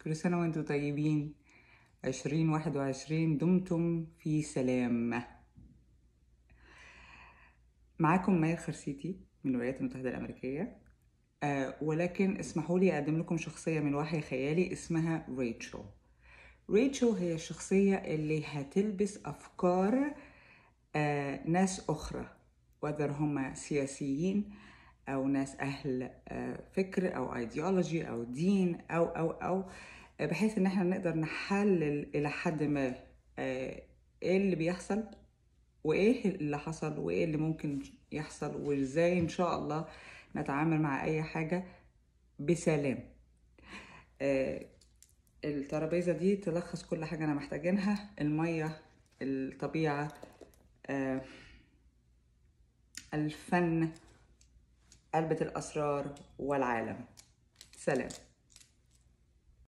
كل سنة وانتم طيبين عشرين واحد وعشرين دمتم في سلام معاكم ماير خرسيتي من الولايات المتحدة الأمريكية آه ولكن اسمحوا لي أقدم لكم شخصية من وحي خيالي اسمها ريتشل ريتشل هي الشخصية اللي هتلبس أفكار آه ناس أخرى whether هم سياسيين أو ناس أهل آه فكر أو ايديولوجي أو دين أو أو أو آه، بحيث إن احنا نقدر نحلل إلى حد ما آه، إيه اللي بيحصل وايه اللي حصل وايه اللي ممكن يحصل وازاي ان شاء الله نتعامل مع اي حاجة بسلام آه الترابيزة دي تلخص كل حاجة انا محتاجينها المية الطبيعة آه الفن علبة الاسرار والعالم سلام